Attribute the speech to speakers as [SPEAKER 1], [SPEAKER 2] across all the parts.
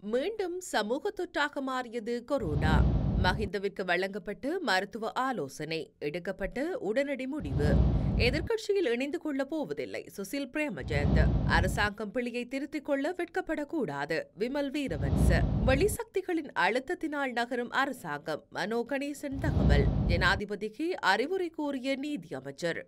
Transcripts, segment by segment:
[SPEAKER 1] மீண்டும் சமூக தொற்றாக மாறியது கொரோனா மஹிந்தவிற்கு வழங்கப்பட்டு மருத்துவ ஆலோசனை எடுக்கப்பட்ட உடனடி முடிவு எதிர்க்கட்சியில் இணைந்து கொள்ளப் போவதில்லை சுசில் பிரேமஜயந்த் அரசாங்கம் பிழையை திருத்திக் கொள்ள வெட்கப்படக்கூடாது விமல் வீரவன்ச வெளிசக்திகளின் அழுத்தத்தினால் நகரும் அரசாங்கம் மனோ கணேசன் தகவல் ஜனாதிபதிக்கு அறிவுரை கூறிய நீதி அமைச்சர்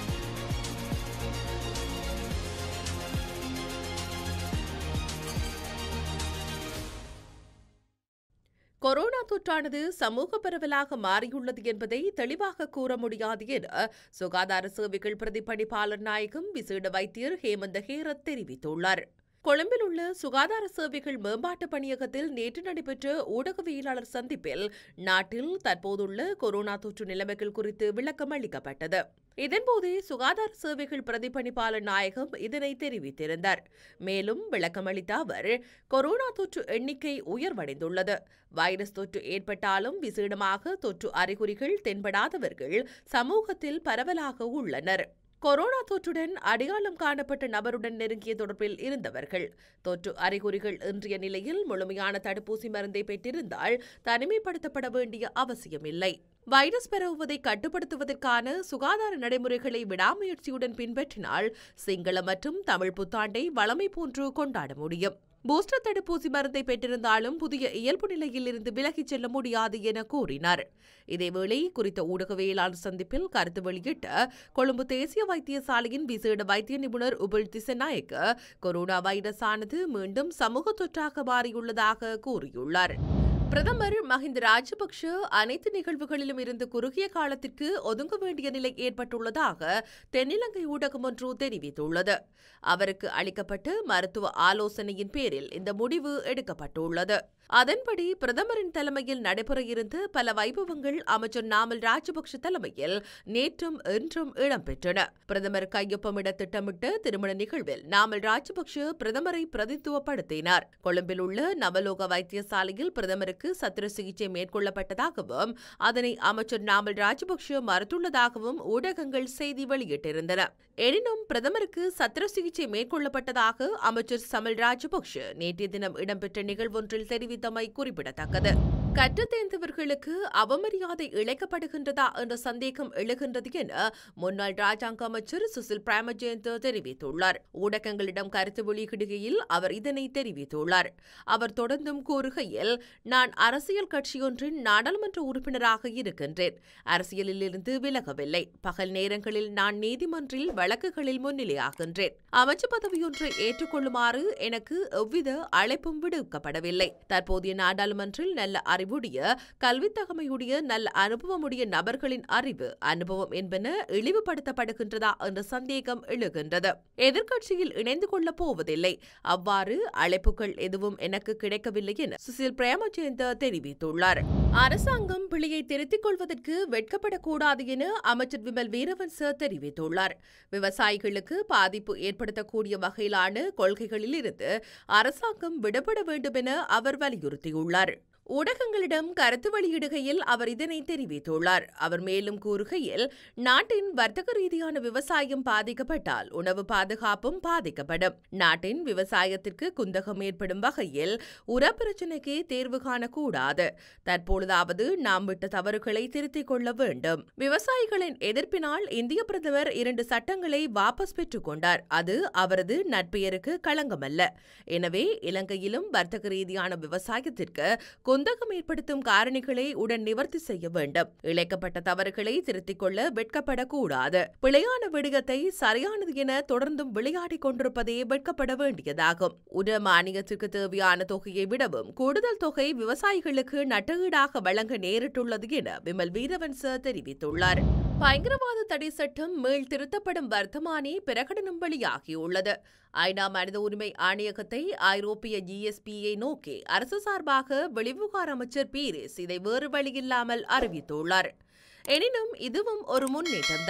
[SPEAKER 1] கொரோனா தொற்றானது சமூக பரவலாக மாறியுள்ளது என்பதை தெளிவாக கூற முடியாது என சுகாதார சேவைகள் பிரதிபலிப்பாளர் நாயகம் விசேட வைத்தியர் ஹேமந்த ஹேரத் தெரிவித்துள்ளார் கொழும்பில் உள்ள சுகாதார சேவைகள் மேம்பாட்டு பணியகத்தில் நேற்று நடைபெற்ற ஊடகவியலாளர் சந்திப்பில் நாட்டில் தற்போதுள்ள கொரோனா தொற்று நிலைமைகள் குறித்து விளக்கம் அளிக்கப்பட்டது இதன்போதே சுகாதார சேவைகள் பிரதிபலிப்பாளர் நாயகம் இதனை தெரிவித்திருந்தார் மேலும் விளக்கமளித்த அவர் கொரோனா தொற்று எண்ணிக்கை உயர்வடைந்துள்ளது வைரஸ் தொற்று ஏற்பட்டாலும் விசேடமாக தொற்று அறிகுறிகள் தென்படாதவர்கள் சமூகத்தில் பரவலாக உள்ளனர் கொரோனா தொற்றுடன் அடையாளம் காணப்பட்ட நபருடன் நெருங்கிய தொடர்பில் இருந்தவர்கள் தொற்று அறிகுறிகள் இன்றைய நிலையில் முழுமையான தடுப்பூசி மருந்தை பெற்றிருந்தால் தனிமைப்படுத்தப்பட வேண்டிய அவசியமில்லை வைரஸ் பரவுவதை கட்டுப்படுத்துவதற்கான சுகாதார நடைமுறைகளை விடாமுயற்சியுடன் பின்பற்றினால் சிங்கள மற்றும் தமிழ் புத்தாண்டை வளமை போன்று கொண்டாட முடியும் பூஸ்டர் தடுப்பூசி மருந்தை பெற்றிருந்தாலும் புதிய இயல்பு நிலையில் இருந்து விலகிச் செல்ல முடியாது என கூறினார் இதேவேளை குறித்த ஊடகவியலாளர் சந்திப்பில் கருத்து வெளியிட்ட கொழும்பு தேசிய வைத்தியசாலையின் விசேட வைத்திய நிபுணர் உபுல் திசநாயக்க கொரோனா வைரஸ் ஆனது மீண்டும் சமூக தொற்றாக மாறியுள்ளதாக கூறியுள்ளார் பிரதமர் மஹிந்த ராஜபக்ஷ அனைத்து நிகழ்வுகளிலும் இருந்து குறுகிய காலத்திற்கு ஒதுங்க வேண்டிய நிலை ஏற்பட்டுள்ளதாக தென்னிலங்கை ஊடகம் ஒன்று தெரிவித்துள்ளது அவருக்கு அளிக்கப்பட்ட மருத்துவ ஆலோசனையின் பேரில் இந்த முடிவு எடுக்கப்பட்டுள்ளது அதன்படி பிரதமரின் தலைமையில் நடைபெற இருந்த பல வைபவங்கள் அமைச்சர் நாமல் ராஜபக்ஷ தலைமையில் நேற்றும் இன்றும் இடம்பெற்றன பிரதமர் கையொப்பமிட திட்டமிட்ட திருமண நிகழ்வில் நாமல் ராஜபக்ஷ பிரதமரை பிரதித்துவப்படுத்தினார் கொழும்பில் உள்ள நவலோக வைத்தியசாலையில் பிரதமருக்கு சத்திர சிகிச்சை மேற்கொள்ளப்பட்டதாகவும் அதனை அமைச்சர் நாமல் ராஜபக்ஷ மறுத்துள்ளதாகவும் ஊடகங்கள் செய்தி வெளியிட்டிருந்தன எனினும் பிரதமருக்கு சத்திர சிகிச்சை மேற்கொள்ளப்பட்டதாக அமைச்சர் சமல் ராஜபக்ஷ நேற்றைய தினம் இடம்பெற்ற நிகழ்வொன்றில் தெரிவித்தமை குறிப்பிடத்தக்கது கற்றுத் தேர்ந்தவர்களுக்கு அவமரியாதை இழைக்கப்படுகின்றதா என்ற சந்தேகம் எழுகின்றது என முன்னாள் ராஜாங்க அமைச்சர் சுசில் பிரேமஜயந்த் தெரிவித்துள்ளார் ஊடகங்களிடம் கருத்து வெளியிடுகையில் அவர் இதனை தெரிவித்துள்ளார் அவர் தொடர்ந்தும் கூறுகையில் நான் அரசியல் கட்சியொன்றின் நாடாளுமன்ற உறுப்பினராக இருக்கின்றேன் அரசியலில் இருந்து விலகவில்லை பகல் நேரங்களில் நான் நீதிமன்றில் வழக்குகளில் முன்னிலையாகின்றேன் அமைச்சு பதவியொன்றை ஏற்றுக்கொள்ளுமாறு எனக்கு எவ்வித அழைப்பும் விடுக்கப்படவில்லை தற்போதைய நாடாளுமன்றில் நல்ல அறிவுடைய கல்வித்தகமையுடைய நல்ல அனுபவமுடைய நபர்களின் அறிவு அனுபவம் என்பன இழிவுபடுத்தப்படுகின்றதா என்ற சந்தேகம் எழுகின்றது எதிர்க்கட்சியில் இணைந்து கொள்ளப் போவதில்லை அவ்வாறு அழைப்புகள் எதுவும் எனக்கு கிடைக்கவில்லை என சுசில் பிரேமச்சந்திர தெரிவித்துள்ளார் அரசாங்கம் பிழையை திருத்திக் கொள்வதற்கு வெட்கப்படக்கூடாது என அமைச்சர் விமல் வீரவன்ச தெரிவித்துள்ளார் விவசாயிகளுக்கு பாதிப்பு ஏற்படுத்தக்கூடிய வகையிலான கொள்கைகளில் இருந்து அரசாங்கம் விடுபட வேண்டும் என அவர் வலியுறுத்தியுள்ளார் ஊடகங்களிடம் கருத்து வெளியிடுகையில் அவர் இதனை தெரிவித்துள்ளார் அவர் மேலும் கூறுகையில் நாட்டின் வர்த்தக ரீதியான விவசாயம் பாதிக்கப்பட்டால் உணவு பாதுகாப்பும் பாதிக்கப்படும் நாட்டின் விவசாயத்திற்கு குந்தகம் ஏற்படும் வகையில் உர பிரச்சினைக்கு தேர்வு காணக்கூடாது தற்பொழுதாவது நாம் விட்ட தவறுகளை திருத்திக் கொள்ள வேண்டும் விவசாயிகளின் எதிர்ப்பினால் இந்திய பிரதமர் இரண்டு சட்டங்களை வாபஸ் பெற்றுக் கொண்டார் அது அவரது நட்பெயருக்கு களங்கமல்ல எனவே இலங்கையிலும் வர்த்தக ரீதியான விவசாயத்திற்கு குந்தகம் ஏற்படுத்தும் காரணிகளை உடன் நிவர்த்தி செய்ய வேண்டும் இழைக்கப்பட்ட தவறுகளை திருத்திக் கொள்ள வெட்கப்படக்கூடாது பிழையான விடயத்தை சரியானது என தொடர்ந்தும் விளையாடிக் கொண்டிருப்பதே வெட்கப்பட வேண்டியதாகும் உர மானியத்திற்கு தேவையான தொகையை விடவும் கூடுதல் தொகை விவசாயிகளுக்கு நட்டஈடாக வழங்க நேரிட்டுள்ளது என விமல் வீரவன்ச தெரிவித்துள்ளார் பயங்கரவாத தடை சட்டம் மீள் திருத்தப்படும் வர்த்தமானி பிரகடனம் வெளியாகியுள்ளது ஐநா மனித உரிமை ஆணையகத்தை ஐரோப்பிய ஜிஎஸ்பியை நோக்கி அரசு சார்பாக வெளிவிவகார அமைச்சர் பீரிஸ் இதை வேறு வழியில்லாமல் அறிவித்துள்ளார் எனினும் இதுவும் ஒரு முன்னேற்றம்தான்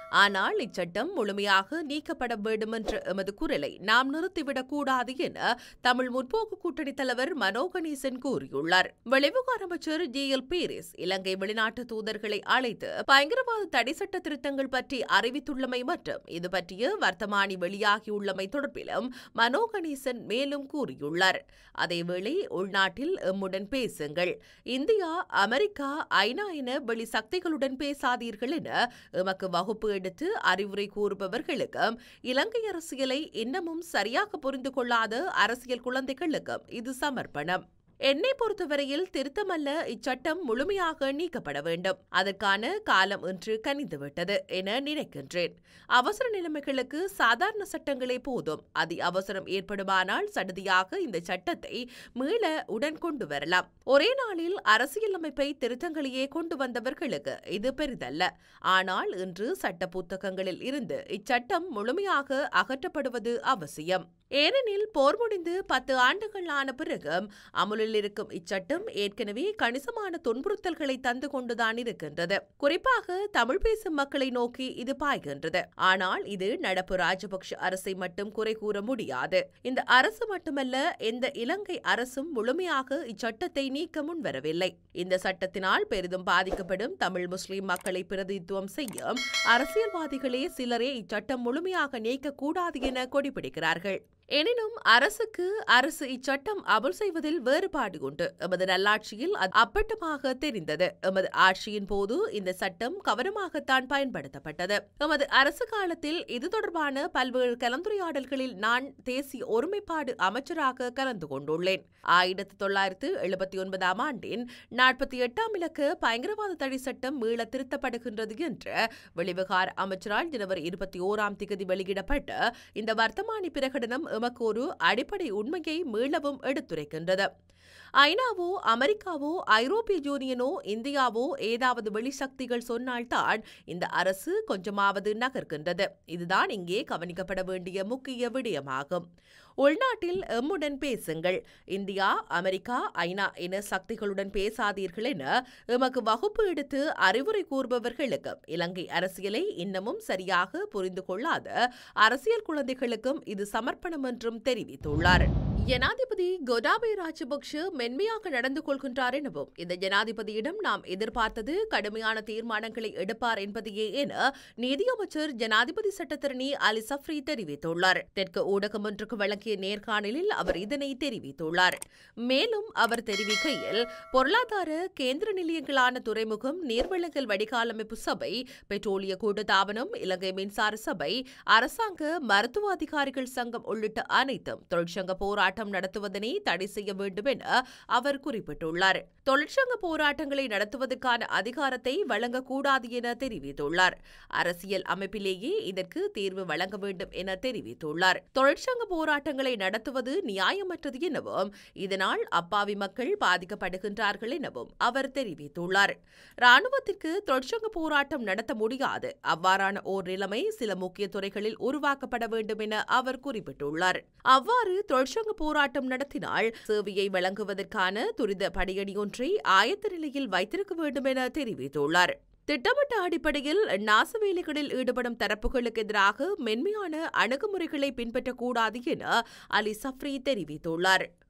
[SPEAKER 1] ஆனால் இச்சட்டம் முழுமையாக நீக்கப்பட வேண்டும் என்ற எமது குரலை நாம் நிறுத்திவிடக் கூடாது என தமிழ் முற்போக்கு கூட்டணி தலைவர் மனோ கணேசன் கூறியுள்ளார் வெளிவிவகார அமைச்சர் ஜி எல் பீரிஸ் இலங்கை வெளிநாட்டு தூதர்களை அழைத்து பயங்கரவாத தடை சட்ட திருத்தங்கள் பற்றி அறிவித்துள்ளமை மற்றும் இது பற்றிய வர்த்தமானி வெளியாகியுள்ளமை தொடர்பிலும் மனோ கணேசன் மேலும் கூறியுள்ளார் அதேவேளை உள்நாட்டில் எம்முடன் பேசுங்கள் இந்தியா அமெரிக்கா ஐநா என வெளி சக்திகளுடன் பேசாதீர்கள் என எமக்கு வகுப்பு எடுத்து அறிவுரை கூறுபவர்களுக்கும் இலங்கை அரசியலை இன்னமும் சரியாக புரிந்து கொள்ளாத அரசியல் குழந்தைகளுக்கும் இது சமர்ப்பணம் என்னை பொறுத்தவரையில் திருத்தமல்ல இச்சட்டம் முழுமையாக நீக்கப்பட வேண்டும் அதற்கான காலம் இன்று கனிந்துவிட்டது என நினைக்கின்றேன் அவசர நிலைமைகளுக்கு சாதாரண சட்டங்களே போதும் அதி அவசரம் ஏற்படுமானால் சடதியாக இந்த சட்டத்தை மீள உடன் கொண்டு வரலாம் ஒரே நாளில் அரசியலமைப்பை திருத்தங்களையே கொண்டு வந்தவர்களுக்கு இது பெரிதல்ல ஆனால் இன்று சட்ட புத்தகங்களில் இருந்து இச்சட்டம் முழுமையாக அகற்றப்படுவது அவசியம் ஏனெனில் போர் முடிந்து பத்து ஆண்டுகள் ஆன பிறகும் அமுலில் இருக்கும் இச்சட்டம் ஏற்கனவே கணிசமான துன்புறுத்தல்களை தந்து கொண்டுதான் இருக்கின்றது குறிப்பாக தமிழ் பேசும் மக்களை நோக்கி இது பாய்கின்றது ஆனால் இது நடப்பு ராஜபக்ஷ அரசை மட்டும் குறை கூற முடியாது இந்த அரசு மட்டுமல்ல எந்த இலங்கை அரசும் முழுமையாக இச்சட்டத்தை நீக்க முன்வரவில்லை இந்த சட்டத்தினால் பெரிதும் பாதிக்கப்படும் தமிழ் முஸ்லிம் மக்களை பிரதித்துவம் செய்யும் அரசியல்வாதிகளே சிலரே இச்சட்டம் முழுமையாக நீக்கக்கூடாது என கொடிபிடிக்கிறார்கள் எனினும் அரசுக்கு அரசு இச்சட்டம் அமல் செய்வதில் வேறுபாடு உண்டு எமது நல்லாட்சியில் அது அப்பட்டமாக தெரிந்தது எமது ஆட்சியின் போது இந்த சட்டம் கவனமாகத்தான் பயன்படுத்தப்பட்டது எமது அரசு காலத்தில் இது தொடர்பான பல்வேறு கலந்துரையாடல்களில் நான் தேசிய ஒருமைப்பாடு அமைச்சராக கலந்து கொண்டுள்ளேன் ஆயிரத்தி தொள்ளாயிரத்து எழுபத்தி ஒன்பதாம் ஆண்டின் நாற்பத்தி எட்டாம் இலக்கு பயங்கரவாத தடை சட்டம் மீள திருத்தப்படுகின்றது என்று வெளிவிகார அமைச்சரால் ஜனவரி இருபத்தி ஓராம் திகதி வெளியிடப்பட்ட இந்த வர்த்தமானி பிரகடனம் எமக்கு ஒரு அடிப்படை உண்மையை மீளவும் எடுத்துரைக்கின்றது ஐநாவோ அமெரிக்காவோ ஐரோப்பிய யூனியனோ இந்தியாவோ ஏதாவது வெளிசக்திகள் சொன்னால்தான் இந்த அரசு கொஞ்சமாவது நகர்கின்றது இதுதான் இங்கே கவனிக்கப்பட வேண்டிய முக்கிய விடயமாகும் உள்நாட்டில் எம்முடன் பேசுங்கள் இந்தியா அமெரிக்கா ஐநா என சக்திகளுடன் பேசாதீர்கள் என எமக்கு வகுப்பு எடுத்து அறிவுரை கூறுபவர்களுக்கு இலங்கை அரசியலை இன்னமும் சரியாக புரிந்து கொள்ளாத அரசியல் குழந்தைகளுக்கும் இது சமர்ப்பணம் என்றும் தெரிவித்துள்ளார் ஜனாதிபதி கோடாபய ராஜபக்ஷ மென்மையாக நடந்து கொள்கின்றார் எனவும் இந்த ஜனாதிபதியிடம் நாம் எதிர்பார்த்தது கடுமையான தீர்மானங்களை எடுப்பார் என்பதையே என நீதியமைச்சர் ஜனாதிபதி சட்டத்தரணி அலி சஃப்ரி தெரிவித்துள்ளார் தெற்கு ஊடகம் ஒன்றுக்கு வழங்கிய நேர்காணலில் அவர் இதனை தெரிவித்துள்ளார் மேலும் அவர் தெரிவிக்கையில் பொருளாதார கேந்திர நிலையங்களான துறைமுகம் நீர்வளங்கள் வடிகாலமைப்பு சபை பெட்ரோலிய கூட்டுத்தாபனம் இலங்கை மின்சார சபை அரசாங்க மருத்துவ அதிகாரிகள் சங்கம் உள்ளிட்ட அனைத்தும் தொழிற்சங்க போராட்டம் நடத்துவதனை தடை செய்ய வேண்டும் என அவர் குறிப்பிட்டுள்ளார் தொழிற்சங்க போராட்டங்களை நடத்துவதற்கான அதிகாரத்தை வழங்கக்கூடாது என தெரிவித்துள்ளார் அரசியல் அமைப்பிலேயே இதற்கு தீர்வு வழங்க வேண்டும் என தெரிவித்துள்ளார் தொழிற்சங்க போராட்டங்களை நடத்துவது நியாயமற்றது எனவும் இதனால் அப்பாவி மக்கள் பாதிக்கப்படுகின்றார்கள் எனவும் அவர் தெரிவித்துள்ளார் ராணுவத்திற்கு தொழிற்சங்க போராட்டம் நடத்த முடியாது அவ்வாறான ஓர் நிலைமை சில முக்கிய துறைகளில் உருவாக்கப்பட வேண்டும் என அவர் குறிப்பிட்டுள்ளார் அவ்வாறு தொழிற்சங்க போராட்டம் நடத்தினால் சேவையை வழங்குவதற்கான துரித படியடியொன்றை ஆயத்த நிலையில் வைத்திருக்க வேண்டும் என தெரிவித்துள்ளார் திட்டமிட்ட அடிப்படையில் நாச வேலைகளில் ஈடுபடும் தரப்புகளுக்கு எதிராக மென்மையான அணுகுமுறைகளை பின்பற்றக்கூடாது என அலி சஃப்ரி தெரிவித்துள்ளார்